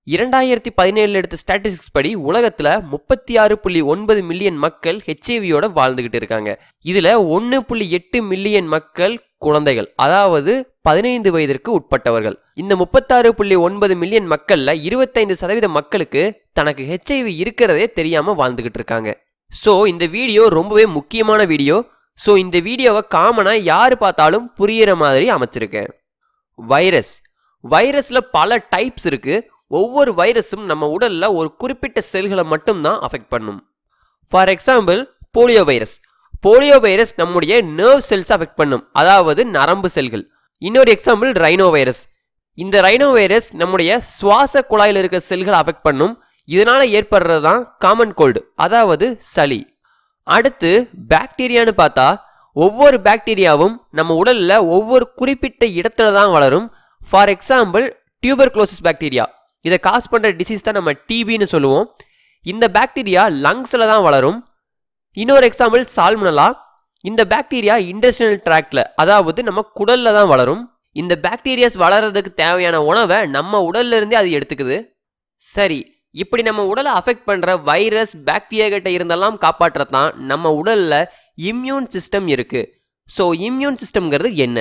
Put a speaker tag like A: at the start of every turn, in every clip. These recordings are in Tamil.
A: இரண்டாயிரத்தி பதினேழுல எடுத்த ஸ்டாட்டிஸ்டிக்ஸ் படி உலகத்துல முப்பத்தி ஆறு புள்ளி ஒன்பது மில்லியன் மக்கள் ஹெச்ஐவியோட வாழ்ந்துகிட்டு இருக்காங்க இதுல ஒன்று புள்ளி எட்டு மில்லியன் மக்கள் குழந்தைகள் அதாவது பதினைந்து வயதிற்கு உட்பட்டவர்கள் இந்த முப்பத்தாறு புள்ளி ஒன்பது மில்லியன் மக்கள்ல இருபத்தைந்து சதவீத மக்களுக்கு தனக்கு ஹெச்ஐவி இருக்கிறதே தெரியாம வாழ்ந்துகிட்டு இருக்காங்க ஸோ இந்த வீடியோ ரொம்பவே முக்கியமான வீடியோ ஸோ இந்த வீடியோவை காமனாக யார் பார்த்தாலும் புரியிற மாதிரி அமைச்சிருக்கேன் வைரஸ் வைரஸில் பல டைப்ஸ் இருக்கு ஒவ்வொரு வைரஸும் நம்ம உடல்ல ஒரு குறிப்பிட்ட செல்களை மட்டும்தான் அஃபெக்ட் பண்ணும் for example polio virus polio virus நம்முடைய நர்வ் செல்ஸ் அஃபெக்ட் பண்ணும் அதாவது நரம்பு செல்கள் இன்னொரு எக்ஸாம்பிள் ரைனோ வைரஸ் இந்த ரைனோ வைரஸ் நம்முடைய சுவாச குழாயில் இருக்கிற செல்களை அஃபெக்ட் பண்ணும் இதனால ஏற்படுறது தான் காமன் கோல்டு அதாவது சளி அடுத்து பாக்டீரியான்னு பார்த்தா ஒவ்வொரு பாக்டீரியாவும் நம்ம உடல்ல ஒவ்வொரு குறிப்பிட்ட இடத்துல தான் வளரும் ஃபார் எக்ஸாம்பிள் டியூபர்குலோசிஸ் பாக்டீரியா இதை காஸ் பண்ணுற டிசீஸ் தான் நம்ம டிபின்னு சொல்லுவோம் இந்த பாக்டீரியா லங்ஸில் தான் வளரும் இன்னொரு எக்ஸாம்பிள் சால்மனலா இந்த பாக்டீரியா இண்டஸ்ட்ரியல் ட்ராக்ல அதாவது நம்ம குடல்ல தான் வளரும் இந்த பாக்டீரியாஸ் வளர்றதுக்கு தேவையான உணவை நம்ம உடல்ல இருந்தே அது எடுத்துக்குது சரி இப்படி நம்ம உடலை அஃபெக்ட் பண்ற வைரஸ் பாக்டீரியா கிட்ட இருந்தெல்லாம் காப்பாற்றத்தான் நம்ம உடல்ல இம்யூன் சிஸ்டம் இருக்கு ஸோ இம்யூன் சிஸ்டம்ங்கிறது என்ன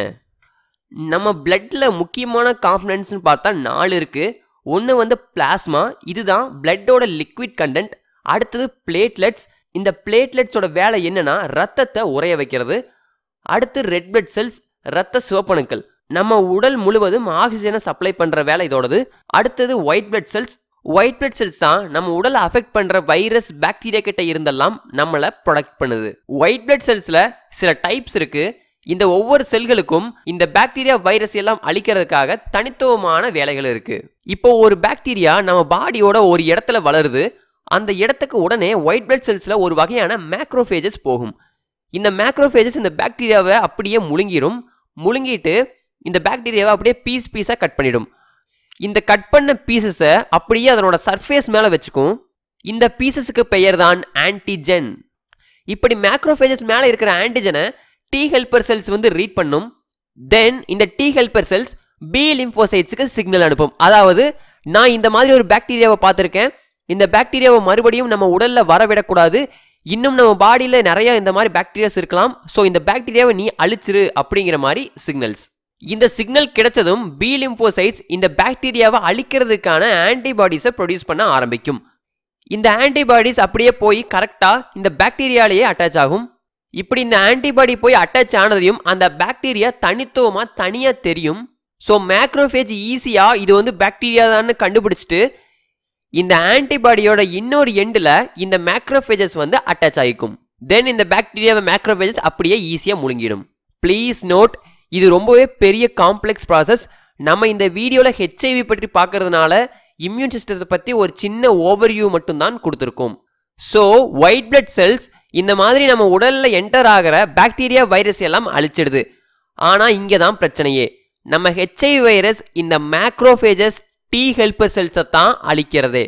A: நம்ம பிளட்ல முக்கியமான காம்பனன்ட்ஸ்னு பார்த்தா நாலு இருக்கு ஒன்று வந்து பிளாஸ்மா இதுதான் பிளட்டோட லிக்விட் கண்டென்ட் அடுத்தது பிளேட்லெட்ஸ் இந்த பிளேட்லெட்ஸோட வேலை என்னன்னா ரத்தத்தை உறைய வைக்கிறது அடுத்து ரெட் பிளட் செல்ஸ் ரத்த சிவப்பணுக்கள் நம்ம உடல் முழுவதும் ஆக்சிஜனை சப்ளை பண்ற வேலை இதோடது அடுத்தது white blood cells white blood cells தான் நம்ம உடலை அஃபெக்ட் பண்ற வைரஸ் பாக்டீரியா கிட்ட இருந்தெல்லாம் நம்மளை ப்ரொடக்ட் பண்ணுது ஒயிட் பிளட் செல்ஸ்ல சில டைப்ஸ் இருக்கு இந்த ஒவ்வொரு செல்களுக்கும் இந்த பாக்டீரியா வைரஸ் எல்லாம் அழிக்கிறதுக்காக தனித்துவமான வேலைகள் இருக்கு இப்போ ஒரு பாக்டீரியா நம்ம பாடியோட ஒரு இடத்துல வளருது அந்த இடத்துக்கு உடனே ஒயிட் பிளட் செல்ஸ்ல ஒரு வகையான மேக்ரோஃபேஜஸ் போகும் இந்த மேக்ரோஃபேஜஸ் இந்த பாக்டீரியாவை அப்படியே முழுங்கிரும் முழுங்கிட்டு இந்த பாக்டீரியாவை அப்படியே பீஸ் பீஸாக கட் பண்ணிடும் இந்த கட் பண்ண பீசஸை அப்படியே அதனோட சர்ஃபேஸ் மேலே வச்சுக்கும் இந்த பீசஸுக்கு பெயர் தான் ஆன்டிஜென் இப்படி மேக்ரோஃபேஜஸ் மேலே இருக்கிற ஆன்டிஜனை டி ஹெல்பர் செல்ஸ் வந்து ரீட் பண்ணும் தென் இந்த டி ஹெல்பர் செல்ஸ் பி லிம்போசைட்ஸுக்கு சிக்னல் அனுப்பும் அதாவது நான் இந்த மாதிரி ஒரு பாக்டீரியாவை பார்த்துருக்கேன் இந்த பாக்டீரியாவை மறுபடியும் நம்ம உடல்ல வரவிடக்கூடாது இன்னும் நம்ம பாடியில் நிறைய இந்த மாதிரி பாக்டீரியாஸ் இருக்கலாம் ஸோ இந்த பாக்டீரியாவை நீ அழிச்சிரு அப்படிங்கிற மாதிரி சிக்னல்ஸ் இந்த சிக்னல் கிடைச்சதும் பி லிம்போசைட்ஸ் இந்த பாக்டீரியாவை அழிக்கிறதுக்கான ஆன்டிபாடிஸை ப்ரொடியூஸ் பண்ண ஆரம்பிக்கும் இந்த ஆன்டிபாடிஸ் அப்படியே போய் கரெக்டாக இந்த பாக்டீரியாலேயே அட்டாச் ஆகும் இப்படி இந்த ஆன்டிபாடி போய் அட்டாச் ஆனதையும் அந்த பாக்டீரியா தனித்துவமாக தனியாக தெரியும் ஸோ மேக்ரோஃபேஜ் ஈஸியாக இது வந்து பாக்டீரியா தான் கண்டுபிடிச்சிட்டு இந்த ஆன்டிபாடியோட இன்னொரு எண்டில் இந்த மேக்ரோஃபேஜஸ் வந்து அட்டாச் ஆகிக்கும் தென் இந்த பாக்டீரியாவை மேக்ரோஃபேஜஸ் அப்படியே ஈஸியாக முழுங்கிடும் ப்ளீஸ் நோட் இது ரொம்பவே பெரிய காம்ப்ளெக்ஸ் ப்ராசஸ் நம்ம இந்த வீடியோவில் ஹெச்ஐவி பற்றி பார்க்கறதுனால இம்யூன் சிஸ்டத்தை பற்றி ஒரு சின்ன ஓவர்வியூ மட்டும்தான் கொடுத்துருக்கோம் ஸோ ஒயிட் பிளட் செல்ஸ் இந்த மாதிரி நம்ம உடலில் என்டர் ஆகிற பாக்டீரியா வைரஸ் எல்லாம் அழிச்சிடுது ஆனால் இங்கே தான் பிரச்சனையே நம்ம ஹெச்ஐவி வைரஸ் இந்த மேக்ரோஃபேஜஸ் டி ஹெல்பர் செல்ஸை தான் அழிக்கிறதே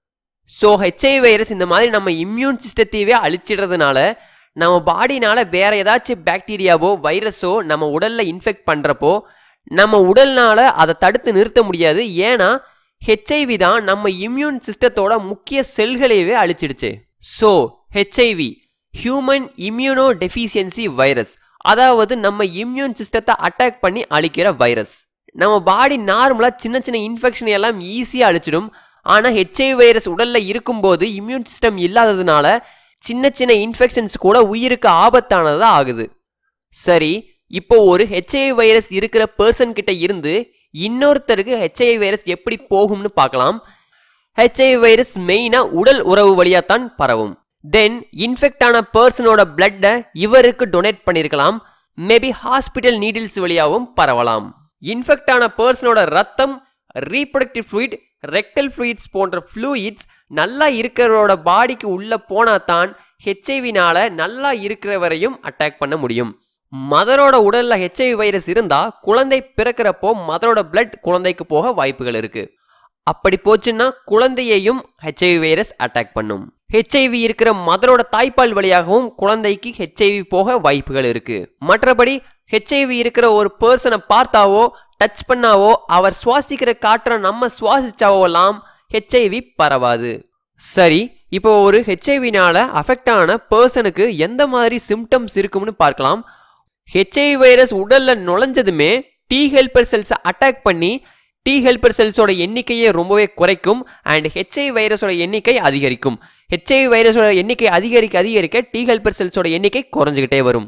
A: ஸோ ஹெச்ஐவி வைரஸ் இந்த மாதிரி நம்ம இம்யூன் சிஸ்டத்தையவே அழிச்சிடுறதுனால நம்ம பாடினால வேற ஏதாச்சும் பாக்டீரியாவோ வைரஸோ நம்ம உடல்ல இன்ஃபெக்ட் பண்றப்போ நம்ம உடல்னால அதை தடுத்து நிறுத்த முடியாது ஏன்னா ஹெச்ஐவி தான் நம்ம இம்யூன் சிஸ்டத்தோட முக்கிய செல்களையவே அழிச்சிடுச்சு so HIV human immunodeficiency virus அதாவது நம்ம இம்யூன் சிஸ்டத்தை அட்டாக் பண்ணி அழிக்கிற வைரஸ் நம்ம பாடி நார்மலாக சின்ன சின்ன இன்ஃபெக்ஷன் எல்லாம் ஈஸியாக அழிச்சிடும் ஆனால் ஹெச்ஐவி வைரஸ் உடலில் இருக்கும்போது இம்யூன் சிஸ்டம் இல்லாததுனால சின்ன சின்ன இன்ஃபெக்ஷன்ஸ் கூட உயிருக்கு ஆபத்தானதா ஆகுது சரி இப்போ ஒரு ஹெச்ஐவி வைரஸ் இருக்கிற பர்சன் கிட்ட இருந்து இன்னொருத்தருக்கு ஹெச்ஐவி வைரஸ் எப்படி போகும்னு பார்க்கலாம் ஹெச்ஐவி வைரஸ் மெயினாக உடல் உறவு வழியாக தான் பரவும் தென் இன்ஃபெக்ட் ஆன பர்சனோட பிளட்டை இவருக்கு டொனேட் பண்ணியிருக்கலாம் மேபி ஹாஸ்பிட்டல் நீடில்ஸ் வழியாகவும் பரவலாம் இன்ஃபெக்ட் ஆன பர்சனோட ரத்தம் ரீப்ரொடக்டிவ் ஃப்ளூயிட் ரெக்டல் ஃப்ளூயிட்ஸ் போன்ற ஃப்ளூயிட்ஸ் நல்லா இருக்கிறவரோட பாடிக்கு உள்ள போனா தான் ஹெச்ஐவினால நல்லா இருக்கிறவரையும் அட்டாக் பண்ண முடியும் மதரோட உடல்ல ஹெச்ஐவி வைரஸ் இருந்தா குழந்தை பிறக்கிறப்போ மதரோட பிளட் குழந்தைக்கு போக வாய்ப்புகள் இருக்கு அப்படி போச்சுன்னா குழந்தையையும் ஹெச்ஐவி வைரஸ் அட்டாக் பண்ணும் ஹெச்ஐவி இருக்கிற மதரோட தாய்ப்பால் வழியாகவும் குழந்தைக்கு ஹெச்ஐவி போக வாய்ப்புகள் இருக்கு மற்றபடி ஹெச்ஐவி இருக்கிற ஒரு பர்சனை பார்த்தாவோ டச் பண்ணாவோ அவர் சுவாசிக்கிற காற்றை நம்ம சுவாசிச்சாவோலாம் ஹெச்ஐவி பரவாது சரி இப்போ ஒரு ஹெச்ஐவினால அஃபெக்ட் ஆன பர்சனுக்கு எந்த மாதிரி சிம்டம்ஸ் இருக்கும்னு பார்க்கலாம் ஹெச்ஐவி வைரஸ் உடல்ல நுழைஞ்சதுமே டி ஹெல்பர் செல்ஸை அட்டாக் பண்ணி டி ஹெல்பர் செல்ஸோட எண்ணிக்கையை ரொம்பவே குறைக்கும் அண்ட் ஹெச்ஐவி வைரஸோட எண்ணிக்கை அதிகரிக்கும் ஹெச்ஐவி வைரஸோட எண்ணிக்கை அதிகரிக்க அதிகரிக்க டி ஹெல்பர் செல்ஸோட எண்ணிக்கை குறைஞ்சிக்கிட்டே வரும்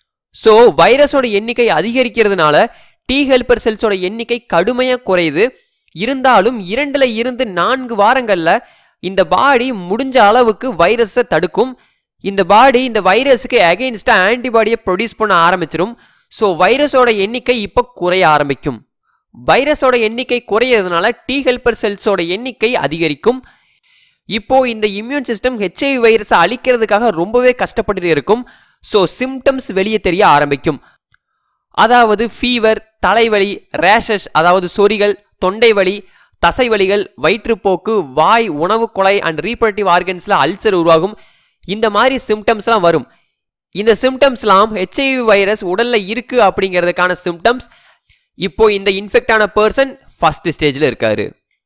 A: ஸோ வைரஸோட எண்ணிக்கை அதிகரிக்கிறதுனால டி ஹெல்பர் செல்ஸோட எண்ணிக்கை கடுமையாக குறையுது இருந்தாலும் இரண்டுல இருந்து நான்கு வாரங்களில் இந்த பாடி முடிஞ்ச அளவுக்கு வைரஸை தடுக்கும் இந்த பாடி இந்த வைரஸுக்கு அகெயின்ஸ்டாக ஆன்டிபாடியை ப்ரொடியூஸ் பண்ண ஆரம்பிச்சிடும் ஸோ வைரஸோட எண்ணிக்கை இப்போ குறைய ஆரம்பிக்கும் வைரஸோட எண்ணிக்கை குறையிறதுனால டி ஹெல்பர் செல்ஸோட எண்ணிக்கை அதிகரிக்கும் இப்போ இந்த இம்யூன் சிஸ்டம் ஹெச்ஐவி வைரஸை அழிக்கிறதுக்காக ரொம்பவே கஷ்டப்பட்டு இருக்கும் ஸோ சிம்டம்ஸ் வெளியே தெரிய ஆரம்பிக்கும் அதாவது ஃபீவர் தலைவலி ரேஷஸ் அதாவது சொறிகள் தொண்டை வலி தசைவலிகள் வயிற்றுப்போக்கு வாய் உணவு கொலை அண்ட் ரீப்ரடக்டிவ் ஆர்கன்ஸில் அல்சர் உருவாகும் இந்த மாதிரி சிம்டம்ஸ்லாம் வரும் இந்த சிம்டம்ஸ்லாம் ஹெச்ஐவி வைரஸ் உடல்ல இருக்கு அப்படிங்கிறதுக்கான சிம்டம்ஸ் இப்போ இந்த இன்ஃபெக்ட் ஆன பர்சன் ஃபர்ஸ்ட் ஸ்டேஜில் இருக்காரு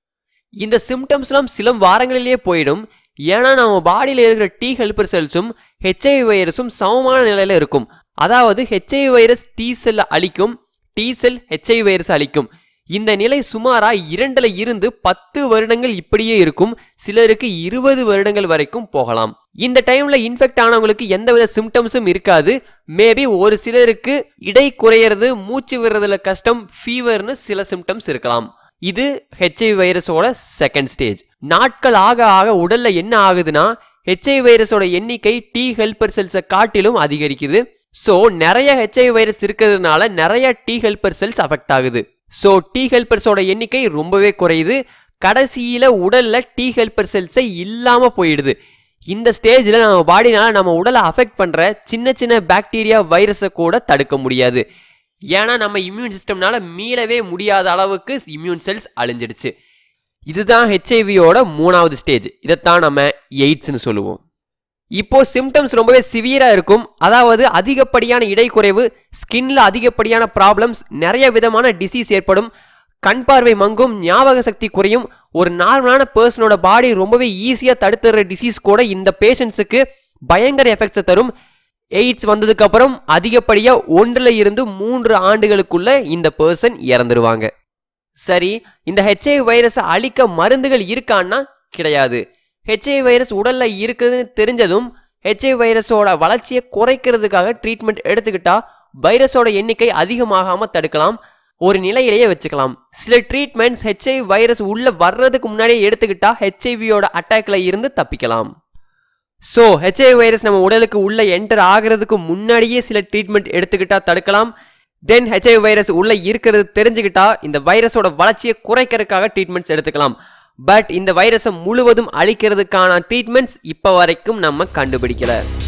A: இந்த சிம்டம்ஸ்லாம் சில வாரங்களிலேயே போயிடும் ஏன்னா நம்ம பாடியில் இருக்கிற டி ஹெல்பர் செல்ஸும் ஹெச்ஐவி வைரஸும் சமமான நிலையில இருக்கும் அதாவது ஹெச்ஐவி வைரஸ் டி செல்லை அழிக்கும் டி செல் ஹெச்ஐவி வைரஸ் அழிக்கும் இந்த நிலை சுமாரா இரண்டுல இருந்து பத்து வருடங்கள் இப்படியே இருக்கும் சிலருக்கு இருபது வருடங்கள் வரைக்கும் போகலாம் இந்த டைம்ல இன்ஃபெக்ட் ஆனவங்களுக்கு எந்தவித சிம்டம்ஸும் இருக்காது மேபி ஒரு சிலருக்கு இடை குறையிறது மூச்சு விடுறதுல கஷ்டம் ஃபீவர்னு சில சிம்டம்ஸ் இருக்கலாம் இது ஹெச்ஐவி வைரஸோட செகண்ட் ஸ்டேஜ் நாட்கள் ஆக ஆக உடல்ல என்ன ஆகுதுன்னா ஹெச்ஐவி வைரஸோட எண்ணிக்கை டி ஹெல்பர் செல்ஸை காட்டிலும் அதிகரிக்குது ஸோ நிறைய ஹெச்ஐவி வைரஸ் இருக்கிறதுனால நிறைய டி ஹெல்பர் செல்ஸ் அஃபெக்ட் ஆகுது ஸோ டி ஹெல்பர்ஸோட எண்ணிக்கை ரொம்பவே குறையுது கடைசியில் உடல்ல டி ஹெல்பர் செல்ஸை இல்லாமல் போயிடுது இந்த ஸ்டேஜில் நம்ம பாடினால நம்ம உடலை அஃபெக்ட் பண்ணுற சின்ன சின்ன பாக்டீரியா வைரஸை கூட தடுக்க முடியாது ஏன்னா நம்ம இம்யூன் சிஸ்டம்னால மீளவே முடியாத அளவுக்கு இம்யூன் செல்ஸ் அழிஞ்சிடுச்சு இதுதான் ஹெச்ஐவியோட மூணாவது ஸ்டேஜ் இதைத்தான் நம்ம எய்ட்ஸ்னு சொல்லுவோம் இப்போ சிம்டம்ஸ் ரொம்பவே சிவியரா இருக்கும் அதாவது அதிகப்படியான இடை குறைவு ஸ்கின்ல அதிகப்படியான ப்ராப்ளம்ஸ் நிறைய விதமான டிசீஸ் ஏற்படும் கண் பார்வை மங்கும் ஞாபக சக்தி குறையும் ஒரு நார்மலான பர்சனோட பாடி ரொம்பவே ஈஸியாக தடுத்துற டிசீஸ் கூட இந்த பேஷண்ட்ஸுக்கு பயங்கர எஃபெக்ட்ஸை தரும் எய்ட்ஸ் வந்ததுக்கு அப்புறம் அதிகப்படியாக ஒன்றில் இருந்து மூன்று ஆண்டுகளுக்குள்ள இந்த பர்சன் இறந்துருவாங்க சரி இந்த ஹெச்ஐவி வைரஸை அழிக்க மருந்துகள் இருக்கான்னா கிடையாது ஹெச்ஐவி வைரஸ் உடல்ல இருக்குதுன்னு தெரிஞ்சதும் ஹெச்ஐவி வைரஸோட வளர்ச்சியை குறைக்கிறதுக்காக ட்ரீட்மெண்ட் எடுத்துக்கிட்டா வைரஸோட எண்ணிக்கை அதிகமாகாம தடுக்கலாம் ஒரு நிலையிலேயே வச்சுக்கலாம் சில ட்ரீட்மெண்ட்ஸ் ஹெச்ஐவி வைரஸ் உள்ள வர்றதுக்கு முன்னாடியே எடுத்துக்கிட்டா ஹெச்ஐவியோட அட்டாக்ல இருந்து தப்பிக்கலாம் ஸோ ஹெச்ஐவி வைரஸ் நம்ம உடலுக்கு உள்ள என்டர் ஆகிறதுக்கு முன்னாடியே சில ட்ரீட்மெண்ட் எடுத்துக்கிட்டா தடுக்கலாம் தென் ஹெச்ஐவி வைரஸ் உள்ள இருக்கிறது தெரிஞ்சுக்கிட்டா இந்த வைரஸோட வளர்ச்சியை குறைக்கிறதுக்காக ட்ரீட்மெண்ட்ஸ் எடுத்துக்கலாம் பட் இந்த வைரஸை முழுவதும் அழிக்கிறதுக்கான ட்ரீட்மெண்ட்ஸ் இப்போ வரைக்கும் நம்ம கண்டுபிடிக்கல